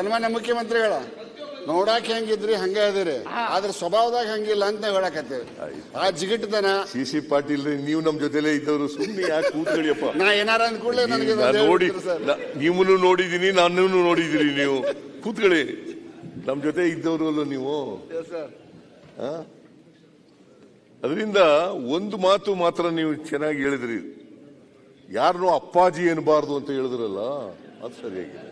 ಸನ್ಮಾನ್ಯ ಮುಖ್ಯಮಂತ್ರಿಗಳ ನೋಡಾಕ್ ಹೆಂಗಿದ್ರಿ ಹಂಗ ಇದೀರಿ ಆದ್ರೆ ಸ್ವಭಾವದಾಗ ಹಂಗಿಲ್ಲ ಅಂತ ನಾವ್ ಹೇಳಕತ್ತೇವಿ ಆ ಜಿಗಿಟ್ತನ ಸಿ ಸಿ ಪಾಟೀಲ್ ನೀವು ನಮ್ ಜೊತೆಲೇ ಇದ್ದವರು ಸುಮ್ಮನೆ ಯಾಕೆ ಕೂತ್ಗಳಿಯಪ್ಪ ನಾ ಏನಾರ ಅಂದ್ಕೂಡ್ಲೆ ನನಗೆ ನಾನ್ ಇದೊಂದು ನೋಡಿ ಹೇಳ್ಬಿಟ್ರು ಸರ್. ನಾ- ನೀವನು ನೋಡಿದೀನಿ ನನ್ನನ್ನು ನೋಡಿದಿರಿ ನೀವು ಕೂತ್ಕೊಳ್ಳಿ ನಮ್ ಜೊತೆ ಇದ್ದವರು ಅಲ್ಲ ನೀವು Yes, sir. ಅದರಿಂದ ಒಂದು ಮಾತು ಮಾತ್ರ ನೀವು ಚೆನ್ನಾಗಿ ಹೇಳಿದ್ರಿ ಯಾರನ್ನೂ ಅಪ್ಪಾಜಿ ಎನ್ನಬಾರ್ದು ಅಂತ ಹೇಳಿದ್ರಲ್ಲ ಅದು ಸರಿಯಾಗಿದೆ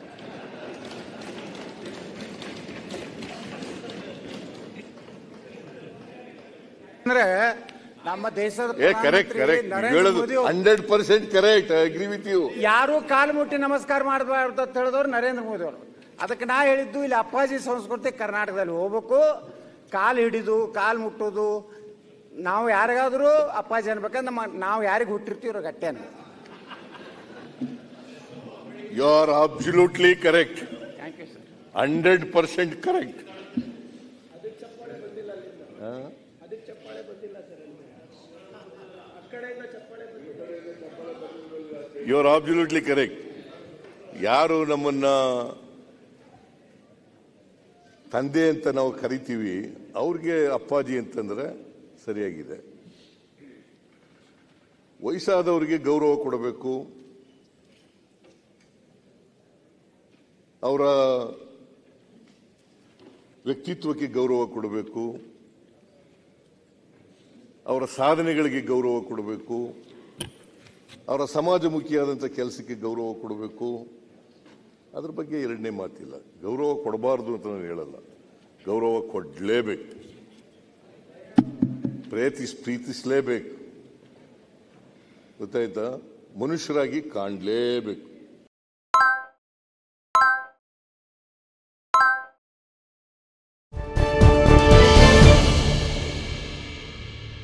ಅಂದ್ರೆ ನಮ್ಮ ದೇಶದ ಏ ಕರೆಕ್ಟ್ ಪ್ರಧಾನಮಂತ್ರಿ ಕರೆಕ್ಟ್ ನರೇಂದ್ರ ಹೇಳೋದು ಮೋದಿ ಅವರು hundred percent correct I agree with you ಯಾರು ಕಾಲು ಮುಟ್ಟಿ ನಮಸ್ಕಾರ ಮಾಡಬಾರ್ದು ಅಂತ ಹೇಳಿದವರು ನರೇಂದ್ರ ಮೋದಿ ಅವರು ಅದಕ್ಕೆ ನಾ ಹೇಳಿದ್ದು ಇಲ್ಲಿ ಅಪ್ಪಾಜಿ ಸಂಸ್ಕೃತಿ ಕರ್ನಾಟಕದಲ್ಲಿ ಹೋಗ್ಬೇಕು ಕಾಲು ಹಿಡಿದು ಕಾಲು ಮುಟ್ಟೋದು ನಾವು ಯಾರಿಗಾದ್ರೂ ಅಪ್ಪಾಜಿ ಅನ್ಬೇಕಂದ್ರೆ ನಮ್ಮ ನಾವು ಯಾರಿಗೆ ಹುಟ್ಟಿರ್ತೀವ್ರ ಗಟ್ಟೆನ you are absolutely correct thank you sir hundred percent correct you are absolutely correct ಯಾರು ನಮ್ಮನ್ನ ತಂದೆ ಅಂತ ನಾವು ಕರಿತೀವಿ ಅವ್ರಿಗೆ ಅಪ್ಪಾಜಿ ಅಂತಂದ್ರೆ ಸರಿಯಾಗಿದೆ ವಯಸ್ಸಾದವರಿಗೆ ಗೌರವ ಕೊಡಬೇಕು ಅವರ ವ್ಯಕ್ತಿತ್ವಕ್ಕೆ ಗೌರವ ಕೊಡಬೇಕು ಅವರ ಸಾಧನೆಗಳಿಗೆ ಗೌರವ ಕೊಡಬೇಕು ಅವರ ಸಮಾಜಮುಖಿಯಾದಂಥ ಕೆಲಸಕ್ಕೆ ಗೌರವ ಕೊಡಬೇಕು ಅದ್ರ ಬಗ್ಗೆ ಎರಡನೇ ಮಾತಿಲ್ಲ ಗೌರವ ಕೊಡಬಾರ್ದು ಅಂತ ನಾನು ಹೇಳಲ್ಲ ಗೌರವ ಕೊಡಲೇಬೇಕು ಪ್ರೀತಿಸ್ ಪ್ರೀತಿಸಲೇಬೇಕು ಗೊತ್ತಾಯ್ತಾ ಮನುಷ್ಯರಾಗಿ ಕಾಣಲೇಬೇಕು